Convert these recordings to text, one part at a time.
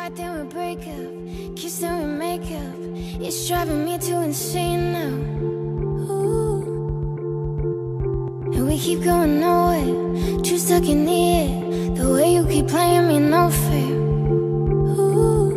fight, then we break up. Kiss, then we make up. It's driving me too insane now. Ooh. And we keep going nowhere. Too stuck in the air. The way you keep playing me, no fair. Ooh.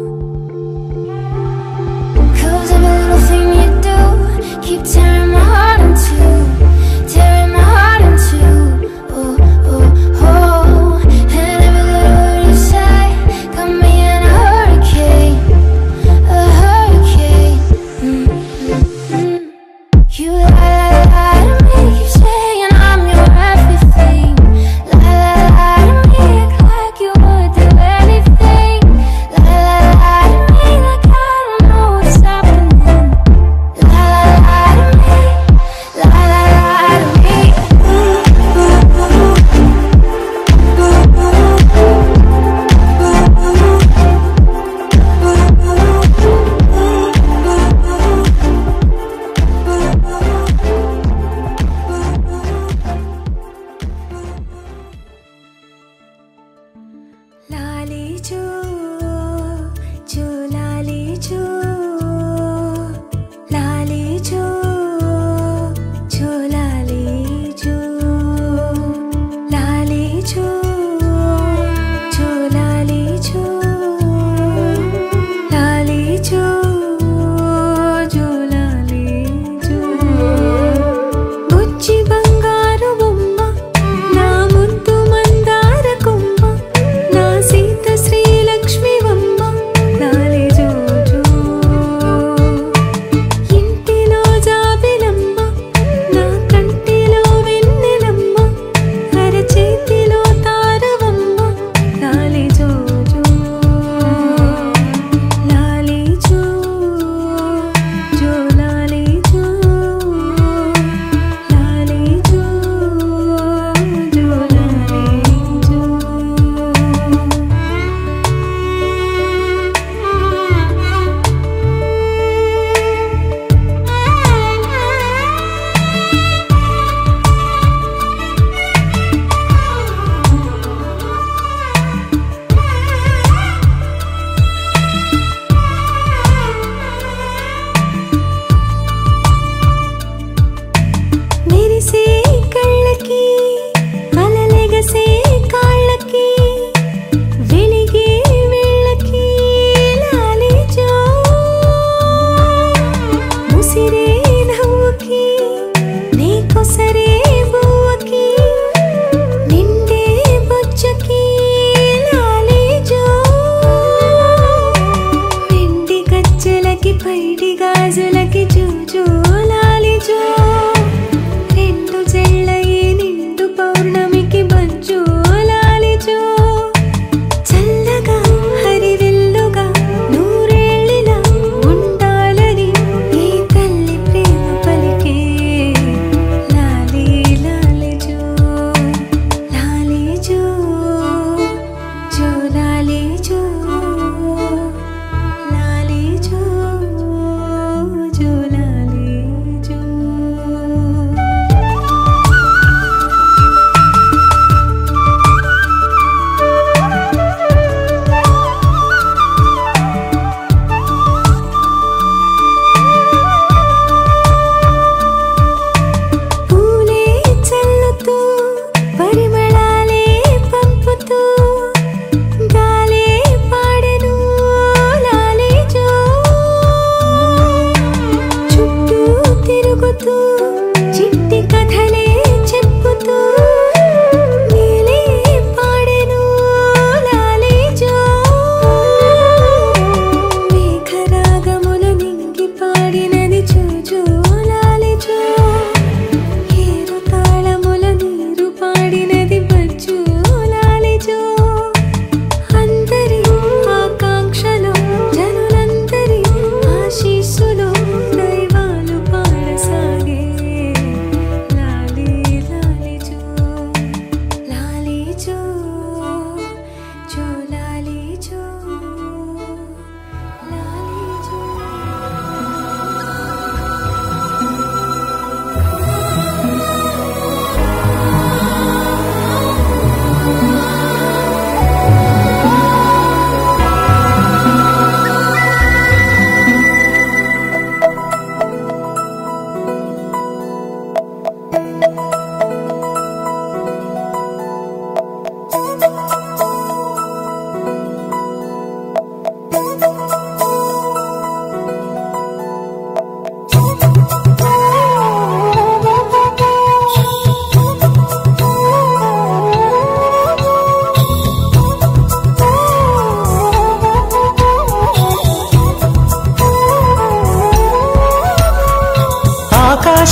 Cause every little thing you do keep tearing my heart in two, tearing my heart in two. Oh, oh, oh. And every little word you say got me in a hurricane, a hurricane. Mm, mm, mm. You lie, lie, lie to me, keep saying I'm your everything. Lie, lie, lie to me, act like you would do anything. Lie, lie, lie to me, like I don't know what's happening. Lie, lie, lie to me,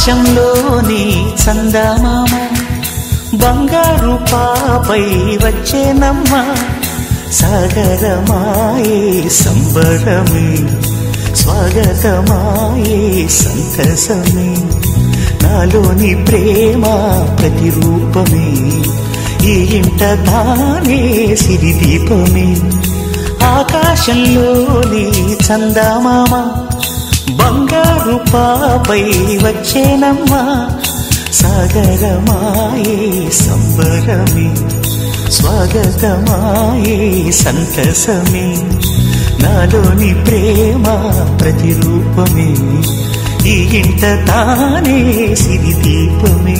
ఆకాశంలోని చందమామ బంగారు పాపై వచ్చేనమ్మ సాగరమాయే సంబరమే స్వాగతమాయే సంతసమే నాలోని ప్రేమ ప్రతిరూపమే ఈ ఇంట తానే సిరిదీపమే ఆకాశంలోని చందమామ బంగారు పాపై వచ్చేనమ్మా సాగరమాయే సంబరమే స్వాగతమాయే సంతసమే నాలోని ప్రేమ ప్రతిరూపమే ఈ ఇంట తానే సిరి దీపమే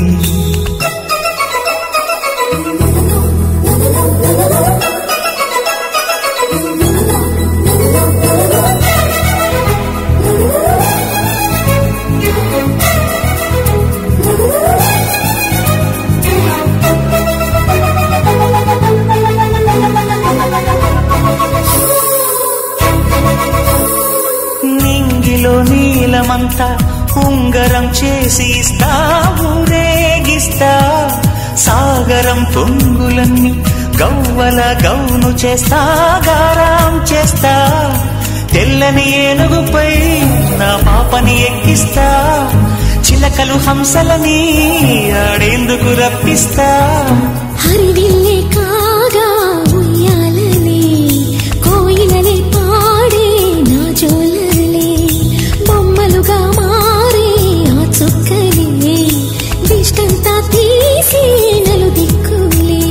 నింగిలో నీలమంతా ఉంగరం చేసి ఇస్తా ఊరేగిస్తా సాగరం పొంగులన్నీ గవ్వల గౌను చేస్తా గారాం చేస్తా తెల్లని ఏనుగుపై నా పాపని ఎక్కిస్తా చిలకలు హంసలని ఆడేందుకు రప్పిస్తా హరివిల్లే కాగా ఉయ్యాలలే కోయిలలే పాడే నా జోలలే బొమ్మలుగా మారే ఆ చుక్కలే దిష్టంతా తీసి నలు దిక్కులే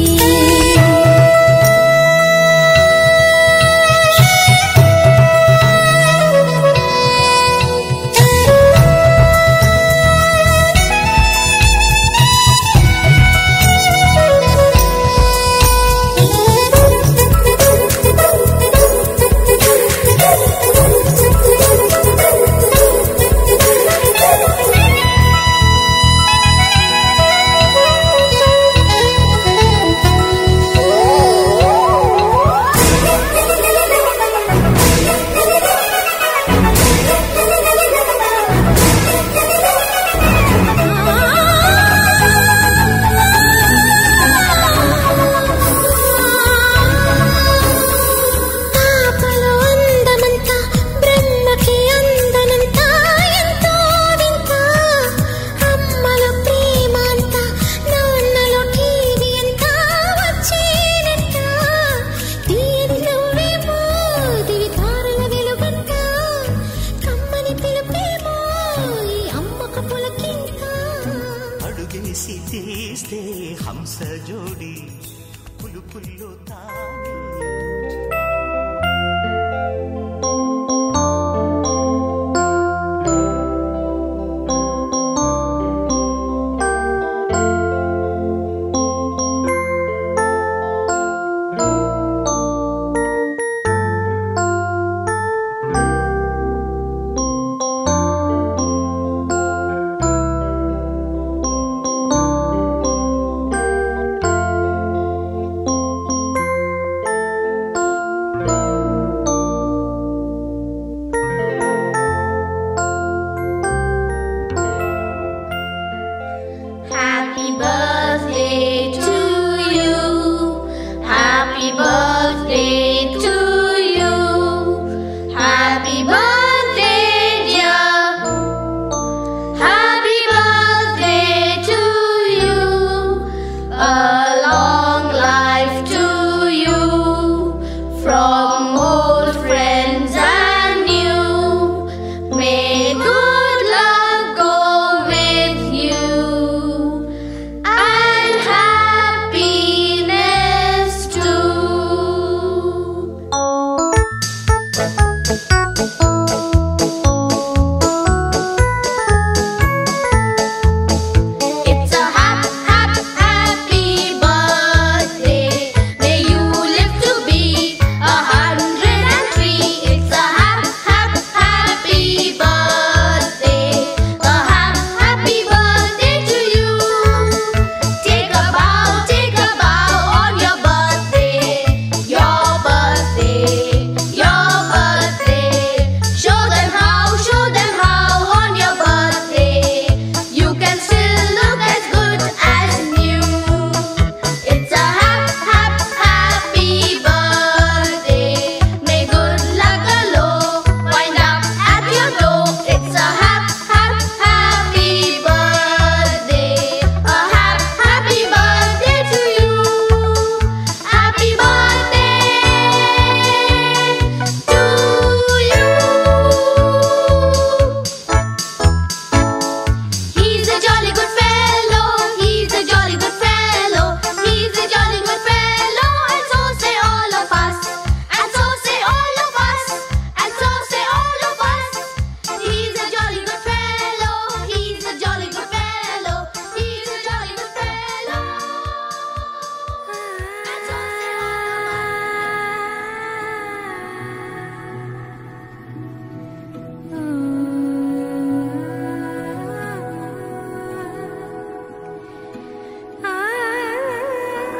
పాపలో అందమంతా బ్రహ్మకి అందనంతా ఎంతో వింత అమ్మలో ప్రేమ అంతా నాన్నలో టీవీ అంతా వచ్చేనంట తీయని నువ్వేమో దివి తారల వెలుగంట కమ్మని పిలుపేమో ఈ అమ్మకు పులకింత అడుగేసి తీస్తే హంస జోడి పులుపుల్లో తానే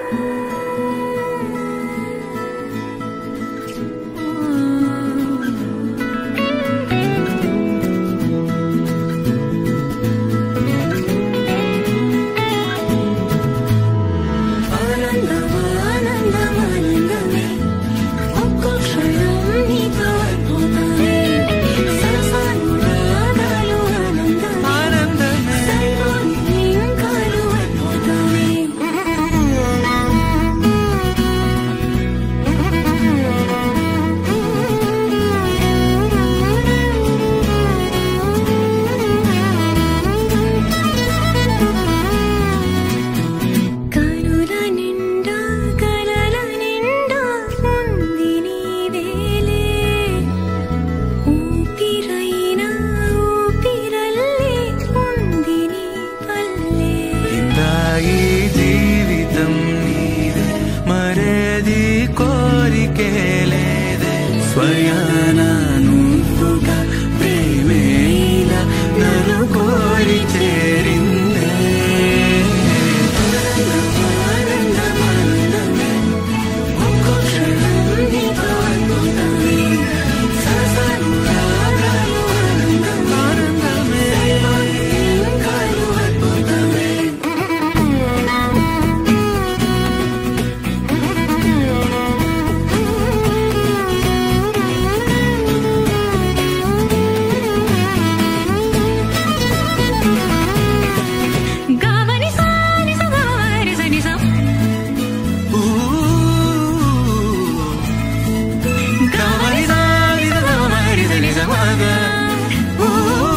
ఆనందమానందమానందమే ఒక్కో క్షణం నీతో అయిపోతానే సరసాలు రాగాలు ఆనందమే సరిపోని ఇంకాలు అయిపోతానే కనుల నిండా కలల నిండా ఉంది నీవేలే ఊపిరైనా ఊపిరల్లే ఉంది నీ పల్లె ఇందాయి జీవితం నీదే మరేది కోరికే లేదే స్వయాన నువ్వుగా ప్రేమే ఇలా నన్ను కోరి చేరిందే ఆనందమానందమే ఒక్కో క్షణం నీతో అయిపోతానే సరసాలు రాగాలు ఆనందమే సరిపోని ఇంకాలు అయిపోతానే గావని సాని సగారి సని స ఊ, గమనిసా నిజమా మరిద నిజమాగా. ఊ,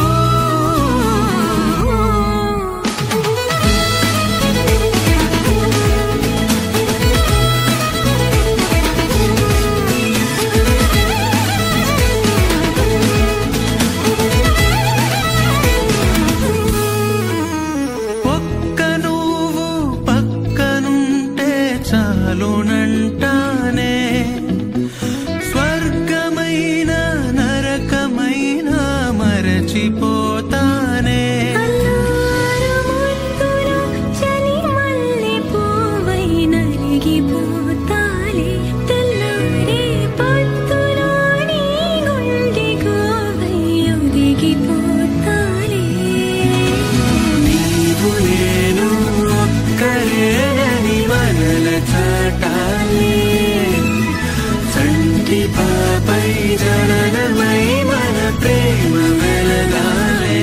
ఒక్క నువ్వు పక్కనుంటే చాలునంటానే స్వర్గమైన నరకమైన మరచిపోతానే అల్లారముద్దులో చలి మల్లె పువ్వై నలిగిపోతాలే. తెల్లారే పొద్దులో నీ గుండె గోవై ఒదిగిపోతాలే. నీవు నేను ఒక్కరేనని మనల చాటాలి చంటి పాపై జననమై మన ప్రేమ వెలగాలే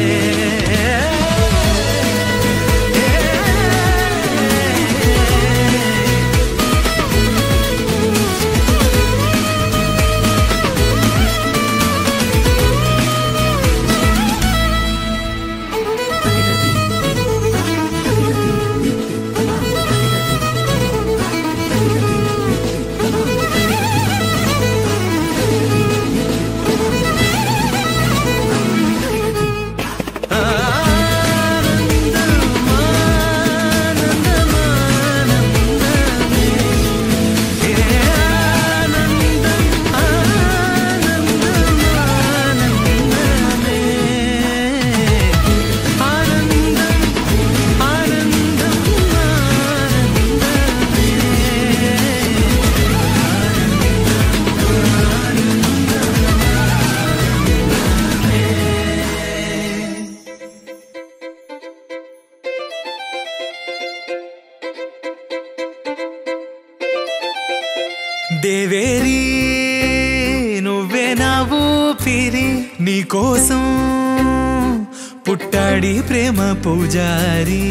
దేవేరి నువ్వే నా ఊపిరి నీకోసం పుట్టాడి ప్రేమ పూజారి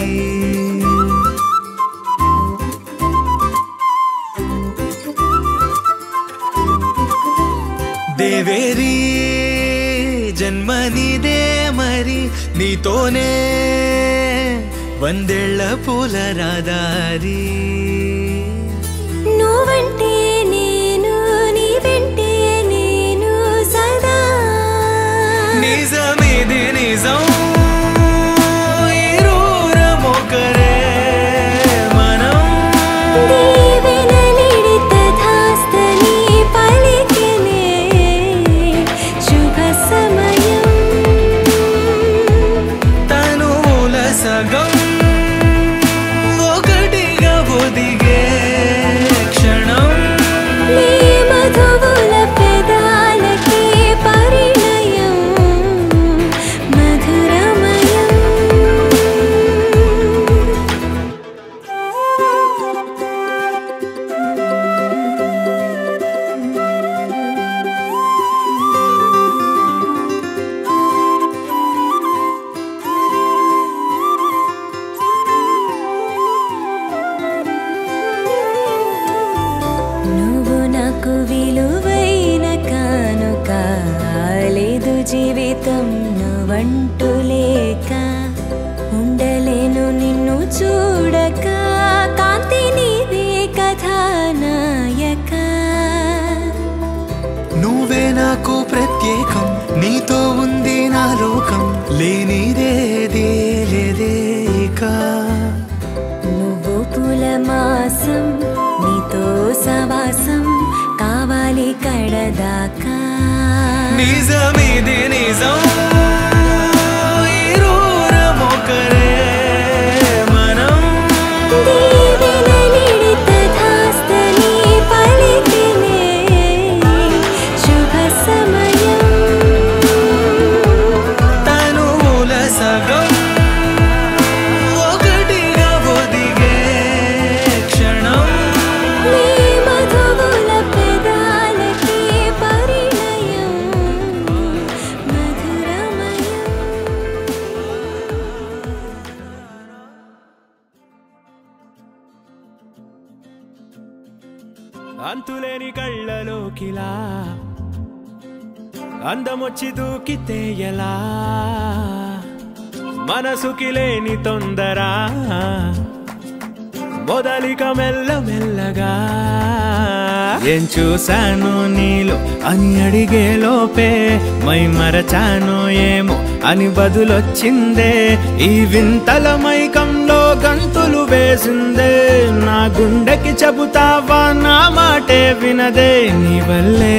దేవేరి జన్మనిదే మరి నీతోనే వందేళ్ల పూల రాదారి నువ్వంటే నేను నీ వెంటే నేను సదా నిజమిది నిజం ఇరువురమొకరే మనం దీవెనలిడి తథాస్తని పలికినే శుభ సమయం తనుల సగం ఒకటిగా ఒదిగే నాకు విలువైన కానుక లేదు జీవితం నువ్వంటూ లేక ఉండలేను నిన్ను చూడక కాంతి నీదే కథానాయక నువ్వే నాకు ప్రత్యేకం నీతో ఉంది నా లోకం లేనిదేదే లేదే ఇక నువ్వు పూల మాసం నీతో సవాసం కావాలి కడదాకా నిజమిది నిజం ఇరువురమొకరే మనం దీవెన నిడిత ధాస్తని పలికినే శుభ సమయం తనువుల సగం ఒకటిగా ఒదిగే క్షణం నీ మధువుల పెదాలకి పరిణయం మధురమయం అంతులేని కళ్ళలోకిలా అందమొచ్చి దూకితే ఎలా మనసుకి లేని తొందర మొదలిక మెల్ల మెల్లగా ఏం చూశాను నీలో అని అడిగే లోపే మై మరచాను ఏమో అని బదులొచ్చిందే ఈ వింతల మైకంలో గంతులు వేసిందే నా గుండెకి చెబుతావా నా మాటే వినదే నీ వల్లే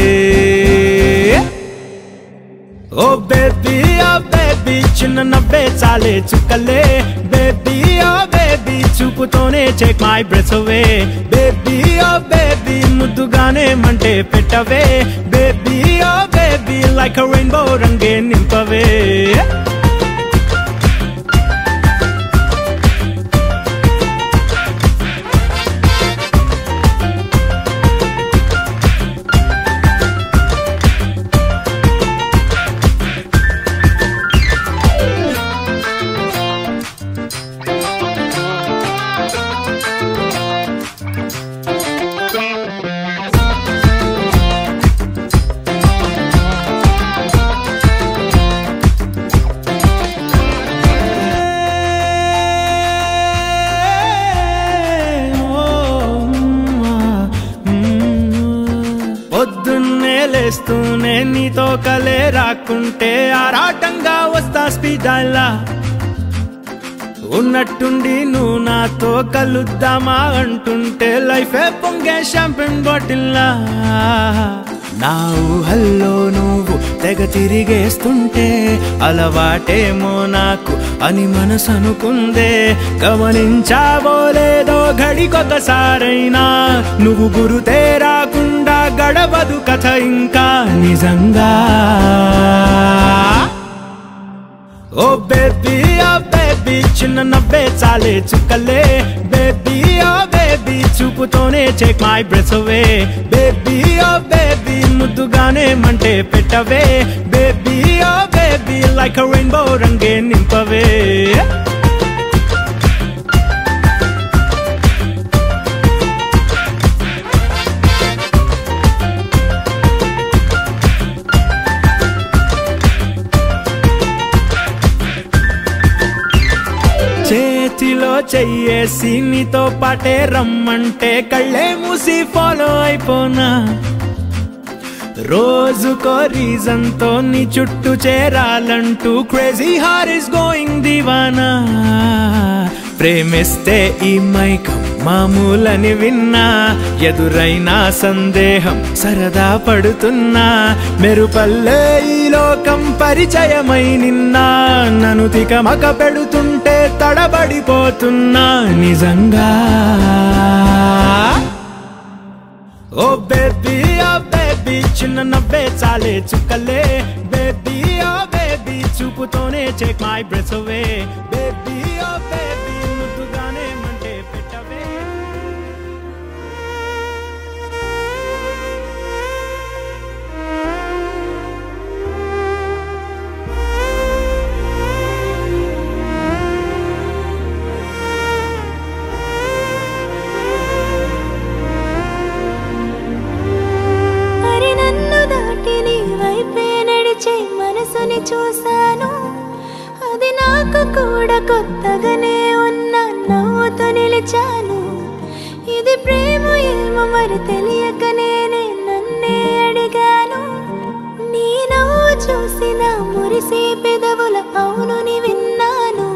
ఓ బేబీ ఓ బేబీ చిన్న నవ్వే చాలే చుక్కలే బేబీ ఓ బేబీ చూపుతోనే చెక్ మై బ్రెస్ అవే బేబీ ఓ బేబీ ముద్దుగానే మంటే పెట్టవే baby oh baby like rainbow రంగే నింపవే పొద్దున్నే లేస్తూనే నీతో కలే రాకుంటే ఆరాటంగా వస్తా స్పీడాలా ఉన్నట్టుండి నువ్వు నాతో కలుద్దామా అంటుంటే లైఫే పొంగే షాంపెన్ బాటిల్లా నా ఊహల్లో నువ్వు తెగ తిరిగేస్తుంటే అలవాటేమో నాకు అని మనసు అనుకుందే గమనించావో లేదో ఘడికొకసారైనా నువ్వు గురుతే రాకుండా గడవదు కథ ఇంకా నిజంగా ఓ బేబీ ఓ బేబీ చిన్న నవ్వే చాలే చుక్కలే బేబీ ఓ బేబీ చూపుతోనే చెక్ మై బ్రెస్ అవే బేబీ ఓ బేబీ ముద్దుగానే మంటే పెట్టవే baby oh baby like rainbow రంగే నింపవే చేతిలో చెయ్యేసి నీతో పాటే రమ్మంటే కళ్ళే మూసి ఫాలో అయిపోనా రోజుకో రీజన్ తో నీ చుట్టూ చేరాలంటూ క్రేజీ హార్ ఇస్ గోయింగ్ దివానా ప్రేమిస్తే ఈ మైకం మామూలని విన్నా ఎదురైనా సందేహం సరదా పడుతున్నా మెరుపల్లే ఈ లోకం పరిచయమై నిన్నా నన్ను తికమక పెడుతుంటే తడబడిపోతున్నా నిజంగా ఓ బేబీ ఓ బేబీ చిన్న నవ్వే చాలే చుక్కలే బేబీ ఓ బేబీ చూపుతోనే చెక్ మై బ్రెస్ అవే బేబీ ఓ బేబీ ముద్దుగానే మంటే పెట్టవే కొత్తగానే ఉన్న నవ్వుతో నిలిచాను ఇది ప్రేమ ఏమో మరి తెలియక నేనే నన్నే అడిగాను నీ నవ్వు చూసిన మురిసే పెదవుల అవునుని విన్నాను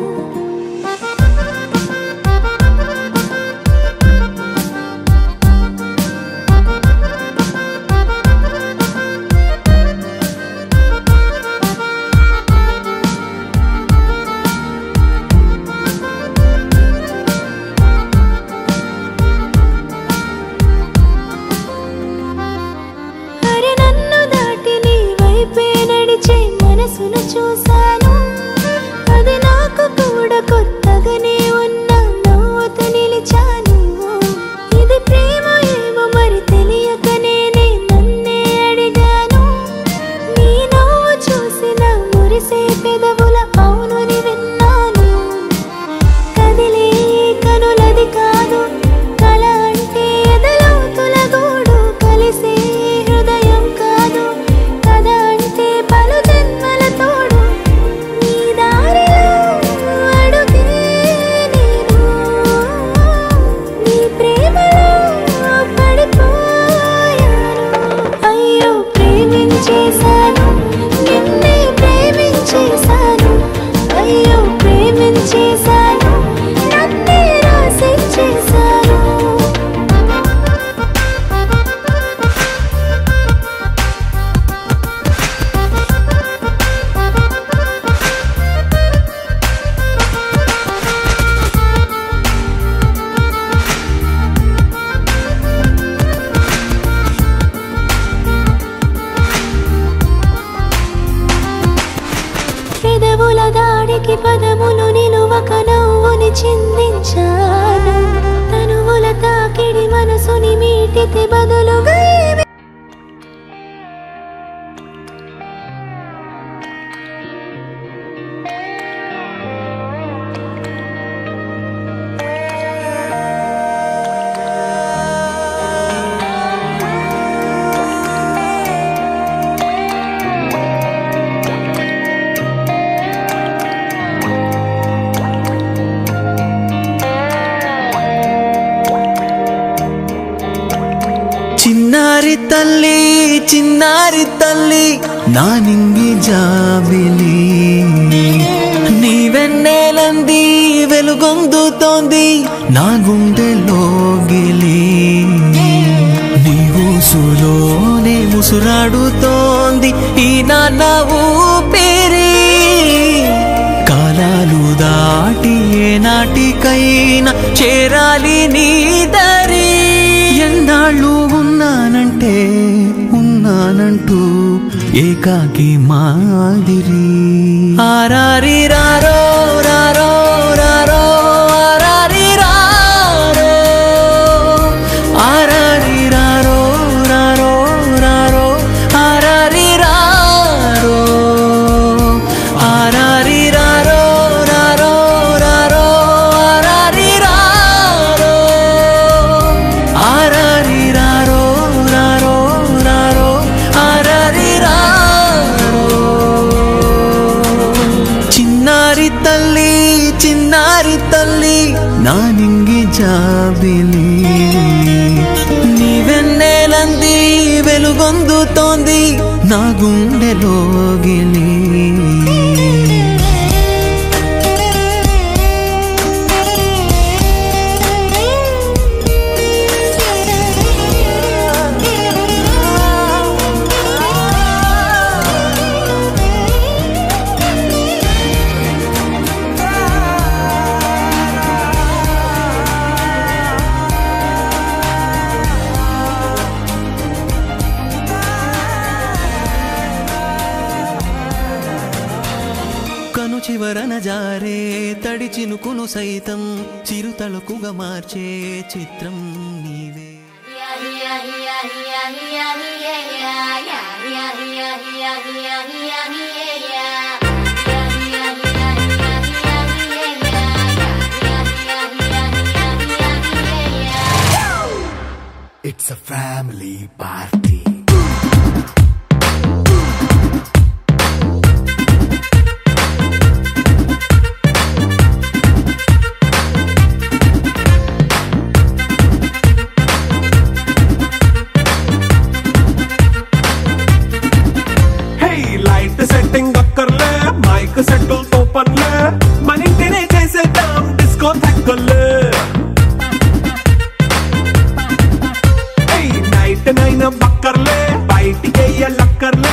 అరే నన్ను దాటి నీ వైపే నడిచే మనసును చూశాను అది నాకు కూడా కొత్తగానే ఉన్న నవ్వుతూ నిలిచాను ఇది ప్రేమ ఏమో మరి తెలియక నేనే నన్నే అడిగాను నీ నవ్వు చూసిన మురిసే పెదవుల అవునుని విన్నాను కదిలే కనులది కాదు కల అంటే ఎదలోతుల గూడు కలిసే హృదయం కాదు కథ అంటే పలు జన్మల తోడు నీ దారిలో అడుగే నేను నీ ప్రేమలో పడిపోయాను అయ్యో ప్రేమించేశాను నిన్నే ప్రేమించేశాను అయ్యో ప్రేమించేశాను నన్నే రాసిచ్చేశాను పెదవుల దాడికి పదములు నిలువక నవ్వుని చిందించాను తనువుల తాకిడి మనసుని మీటితే బదులుగా ఏమి చిన్నారి తల్లి చిన్నారి తల్లి నా నింగి జాబిలి నీ వెన్నెలంది వెలుగొందుతోంది నా గుండెలోగిలి నీ ఊసులోనే ముసురాడుతోంది ఈ నాన్న ఊపిరి కాలాలు దాటి ఏ నాటికైనా చేరాలి నీ దరి ఎన్నాళ్ళు ఉన్నానంటే ఉన్నానంటూ ఏకాకి మాదిరి ఆరారి రారో రారో రారో ఆరారి రారో ఆరారి రారో రారో రారో ఆరారి రారో ఆరారి రారో రారో రారో ఆరారి రారో ఆరారి రారో రారో రారో ఆరారి రారో చిన్నారి తల్లి చిన్నారి తల్లి నా నింగి జాబిలి నీ వెన్నెలంది వెలుగొందుతోంది నా గుండెలోగిలి కను చివరన జారే తడి చినుకును సైతం చిరుతళకుగా మార్చే చిత్రం నీవే It's a family party. అక్కర్లే బయటికి వెయ్యాలక్కర్లే